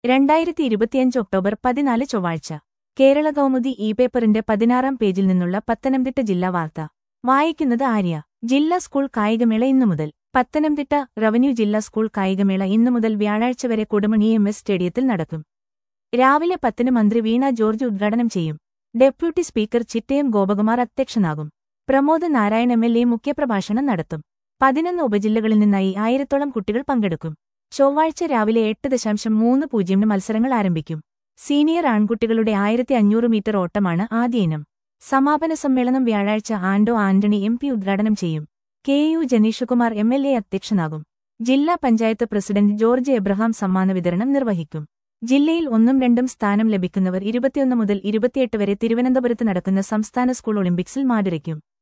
രണ്ടായിരത്തി ഇരുപത്തിയഞ്ച് ഒക്ടോബർ പതിനാല് ചൊവ്വാഴ്ച കേരള കൗമുദി ഇ പേപ്പറിന്റെ പതിനാറാം പേജിൽ നിന്നുള്ള പത്തനംതിട്ട ജില്ലാ വാർത്ത വായിക്കുന്നത് ആര്യ ജില്ലാ സ്കൂൾ കായികമേള ഇന്നു മുതൽ പത്തനംതിട്ട റവന്യൂ ജില്ലാ സ്കൂൾ കായികമേള ഇന്നു മുതൽ വ്യാഴാഴ്ച വരെ കൊടുമണി എം എസ് സ്റ്റേഡിയത്തിൽ നടക്കും രാവിലെ പത്തിന് മന്ത്രി വീണ ജോർജ് ഉദ്ഘാടനം ചെയ്യും ഡെപ്യൂട്ടി സ്പീക്കർ ചിറ്റയം ഗോപകുമാർ അധ്യക്ഷനാകും Pramod Narayan M L A മുഖ്യപ്രഭാഷണം നടത്തും പതിനൊന്ന് ഉപജില്ലകളിൽ നിന്നായി ആയിരത്തോളം കുട്ടികൾ പങ്കെടുക്കും ചൊവ്വാഴ്ച രാവിലെ എട്ട് ദശാംശം മൂന്ന് പൂജ്യമിന് മത്സരങ്ങൾ ആരംഭിക്കും സീനിയർ ആൺകുട്ടികളുടെ ആയിരത്തി അഞ്ഞൂറ് മീറ്റർ ഓട്ടമാണ് ആദ്യ ഇനം സമാപന സമ്മേളനം വ്യാഴാഴ്ച ആൻഡോ ആന്റണി എം പി ഉദ്ഘാടനം ചെയ്യും K U Janeeshkumar M L A അധ്യക്ഷനാകും ജില്ലാ പഞ്ചായത്ത് പ്രസിഡന്റ് ജോർജ് എബ്രഹാം സമ്മാന വിതരണം നിർവഹിക്കും ജില്ലയിൽ ഒന്നും രണ്ടും സ്ഥാനം ലഭിക്കുന്നവർ ഇരുപത്തിയൊന്ന് മുതൽ ഇരുപത്തിയെട്ട് വരെ തിരുവനന്തപുരത്ത് നടക്കുന്ന സംസ്ഥാന സ്കൂൾ ഒളിമ്പിക്സിൽ മാതിരയ്ക്കും